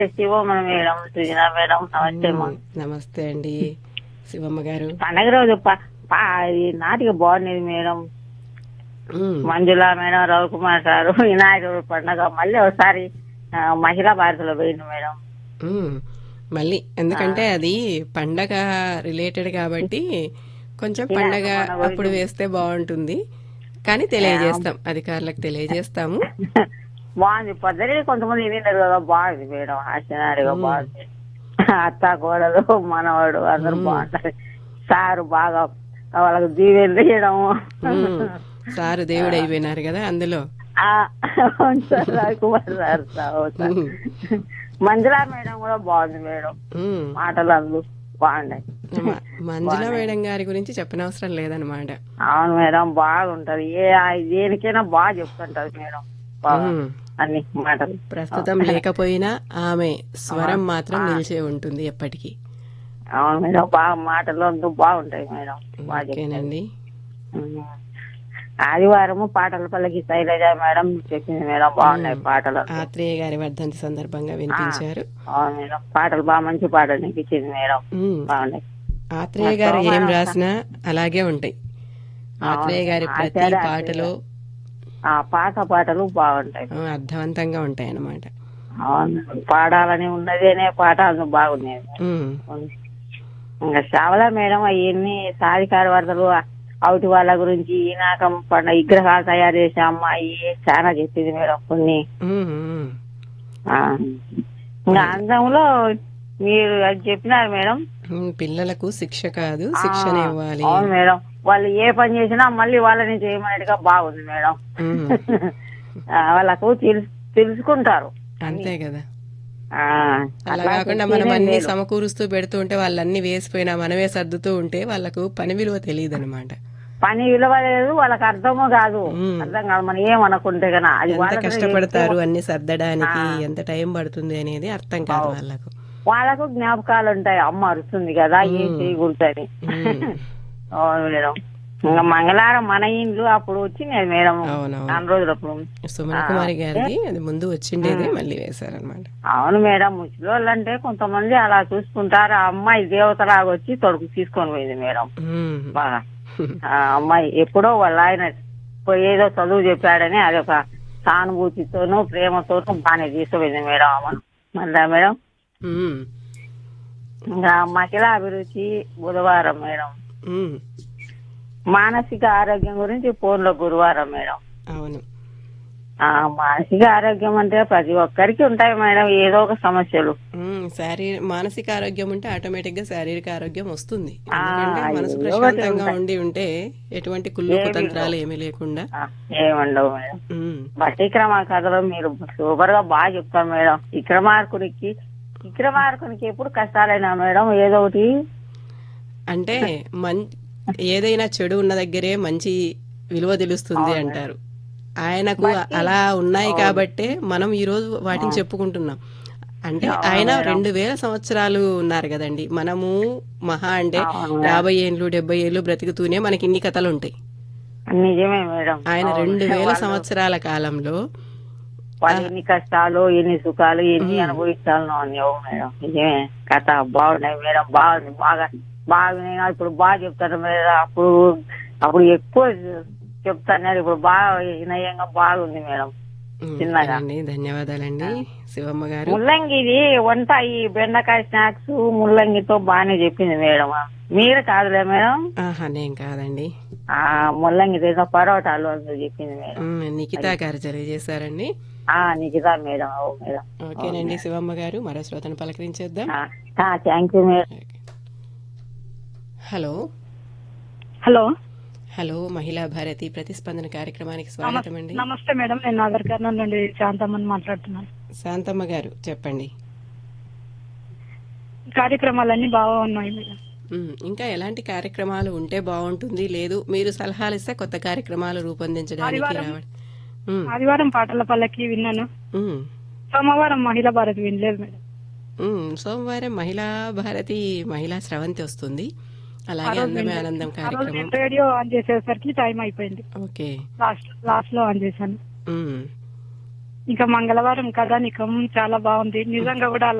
Shivamma madam Sujana madam నమస్తే అమ్మా. మ్మ్. నమస్తే అండి శివమ్మ గారు పండగ రోజు ప- ప- ఇది నాటిక బాగుండేది మేడం మ్మ్. మంజుల మేడం రవికుమార్ సారు వినాయకుడు పండగ మళ్ళీ ఒకసారి ఆ, మహిళా భారతిలో పోయింది మేడం మ్మ్. మళ్ళీ ఎందుకంటే అది పండగ రిలేటెడ్ కాబట్టి కొంచెం పండగ అప్పుడు వేస్తే బాగుంటుంది కానీ తెలియజేస్తాం అధికారులకు తెలియజేస్తాము బాగుంది పొద్దునే కొంతమంది వినింటారు కదా బాగుంది మేడం హాస్యనారిగా బాగుంది అత్త కోడలు మనవాడు అందరూ బాగుంటారు సారు బాగా వాళ్ళకి దీవెలు తీయడము మ్మ్. సారు దేవుడు అయిపోయినారు కదా అందులో ఆ, అవును sir Ravikumar sir sir sir. Manjula madam కూడా బాగుంది మేడం మ్మ్. మాటలు అందుకు బాగున్నాయి మ- మంజుల మేడం గారి గురించి చెప్పనవసరం లేదనమాట అవును మేడం బాగుంటది ఏ దేనికైనా బాగా చెప్తుంటది మేడం బాగా మ్మ్. అన్ని మాటలు ప్రస్తుతం లేకపోయినా ఆమె స్వరం మాత్రం నిలిచే ఉంటుంది ఎప్పటికీ అవును మేడం బాగా మాటలు అందుకు బాగుంటాయి మేడం బాగా చెప్తారు. ఓకేనండి ఉమ్. ఆదివారము పాటల పల్లకి శైలజ మేడం చెప్పింది మేడం బాగున్నాయి పాటలు ఆత్రేయ గారి వర్ధంతి సందర్భంగా వినిపించారు అవును మేడం పాటలు బాగా మంచి పాటలు వినిపించింది మేడం మ్మ్. బాగున్నాయి ఆత్రేయ గారు ఏం రాసినా అలాగే ఉంటాయి ఆత్రేయ గారి ప్రతి పాటలో ఆ పాత పాటలు బాగుంటాయి ఆ, అర్థవంతంగా ఉంటాయి అన్నమాట అవును పాడాలని ఉన్నది అనే పాట అందుకు బాగున్నాయి మ్మ్. ఇంకా శ్రావణ మేడం అవన్నీ సాధికార వార్తలు అవుటి వాళ్ళ గురించి ఈనాకం పండ విగ్రహాలు తయారు చేసే అమ్మాయి చాలా చెప్పింది మేడం కొన్ని మ్మ్. మ్మ్. ఆ. ఇంకా అందంలో మీరు అది చెప్పినారు మేడం మ్మ్. పిల్లలకు శిక్ష కాదు శిక్షణ ఇవ్వాలి అవును మేడం వాళ్ళు ఏ పని చేసినా మళ్ళీ వాళ్ళని చేయమన్నట్టుగా బాగుంది మేడం మ్మ్. ఆ, వాళ్ళకు తెలుసు తెలుసుకుంటారు అంతే కదా ఆ, అలా కాకుండా మనం అన్ని సమకూరుస్తూ పెడుతూ ఉంటే వాళ్ళన్ని వేసిపోయినా మనమే సర్దుతూ ఉంటే వాళ్ళకు పని విలువ తెలియదు అనమాట పని విలువ లేదు వాళ్ళకి అర్థము కాదు అర్థం కాదు మనం ఏమనుకుంటే కన్నా అది ఎంత వాళ్ళకి కష్టపడతారు అన్ని సర్దడానికి ఎంత టైం పడుతుంది అనేది అర్థం కాదు వాళ్ళకు వాళ్ళకు జ్ఞాపకాలు ఉంటాయి అమ్మ అరుస్తుంది కదా ఏం చేయకూడదని మ్మ్. అవును మేడం ఇంకా మంగళవారం మన ఇండ్లు అప్పుడు వచ్చినాయి మేడం అవునవును నాలుగు రోజులప్పుడు సుమన్ కుమారి గారిది అది ముందు వచ్చిండేది మళ్ళీ వేశారనమాట అవును మేడం ముసలోళ్ళు అంటే కొంతమంది అలా చూసుకుంటారు ఆ అమ్మాయి దేవతలాగా వచ్చి తొడుగు తీసుకొని పోయింది మేడం బాగా ఆ అమ్మాయి ఎప్పుడో వాళ్ళ ఆయన పోయి ఏదో చదువు చెప్పాడని అదొక సానుభూతితోనూ ప్రేమతోనూ బాగానే తీసుకుపోయింది మేడం ఆమె మళ్ళా మేడం ఇంకా మహిళా అభిరుచి బుధవారం మేడం మానసిక ఆరోగ్యం గురించి ఫోన్ లో గురువారం మేడం అవును ఆ మానసిక ఆరోగ్యం అంటే ప్రతి ఒక్కరికి ఉంటాయి మేడం ఏదో ఒక సమస్యలు ఉమ్, శారీ మానసిక ఆరోగ్యం ఉంటే ఆటోమేటిక్ గా శారీరక ఆరోగ్యం వస్తుంది ఎందుకంటే మనసు ప్రశాంతంగా ఉండి ఉంటే ఎటువంటి కుళ్ళు కుతంత్రాలు ఏమీ లేకుండా ఆ, ఏముండవు మేడం ఉమ్, భట్టిక్రమ కథలో మీరు సూపర్ గా బాగా చెప్తారు మేడం విక్రమార్కునికి విక్రమార్కునికి ఎప్పుడు కష్టాలైనా మేడం ఏదో ఒకటి అంటే మన్ ఏదైనా చెడు ఉన్న దగ్గరే మంచి విలువ తెలుస్తుంది అంటారు ఆయనకు అలా ఉన్నాయి కాబట్టే మనం ఈ రోజు వాటిని చెప్పుకుంటున్నాం అంటే ఆయన రెండు వేల సంవత్సరాలు ఉన్నారు కదండి మనము మహా అంటే యాభై ఏళ్ళు డెబ్బై ఏళ్ళు బ్రతుకుతూనే మనకి ఇన్ని కథలు ఉంటాయి నిజమే మేడం ఆయన రెండు వేల సంవత్సరాల కాలంలో వాళ్ళు ఎన్ని కష్టాలు ఎన్ని సుఖాలు ఎన్ని అనుభవించాలను అన్నావు మేడం నిజమే కథ బాగున్నాయి మేడం బాగుంది బాగా బాగా ఇప్పుడు బాగా చెప్తాను మేడం అప్పుడు అప్పుడు ఎక్కువ చెప్తాను ఇప్పుడు బాగా వినయంగా బాగుంది మేడం ఉమ్, చిన్నగా. అండి ధన్యవాదాలండి శివమ్మ గారు ముల్లంగి ఇది వంట ఈ బెండకాయ స్నాక్స్ ముల్లంగితో బాగానే చెప్పింది మేడం మీరు కాదులే మేడం ఆహా నేను కాదండి ఆ ముల్లంగి ఏదో పరోటాలు అని చెప్పింది మేడం ఉమ్, నిఖితా గారు తెలియజేశారండి ఆ నిజదా మేడం ఓ మేడం ఓకేనండి శివమ్మ గారు మరో శ్రోతను పలకరించేద్దాం thank you madam okay. Hello hello hello Mahila Bharati ప్రతిస్పందన కార్యక్రమానికి స్వాగతం అండి నమస్తే మేడం నేను నాగర్ కర్నూలు నుండి శాంతమ్మని మాట్లాడుతున్నాను శాంతమ్మ గారు చెప్పండి కార్యక్రమాలన్నీ బాగా ఉన్నాయి మేడం ఉమ్, ఇంకా ఎలాంటి కార్యక్రమాలు ఉంటే బాగుంటుంది లేదు మీరు సలహాలు ఇస్తే కొత్త కార్యక్రమాలు రూపొందించడానికి రావడం ఉమ్, ఆదివారం పాటల పల్లకి విన్నాను ఉమ్, సోమవారం మహిళా భారతి వినలేదు మేడం ఉమ్, సోమవారం మహిళా భారతి మహిళా స్రవంతి వస్తుంది అలాగే అందమే ఆనందం ఆ రోజు కార్యక్రమం నేను రేడియో ఆన్ చేసేసరికి టైం అయిపోయింది ఓకే లాస్ట్ లాస్ట్ లో ఆన్ చేశాను ఉమ్. ఇంకా మంగళవారం కథానికం చాలా బాగుంది నిజంగా కూడా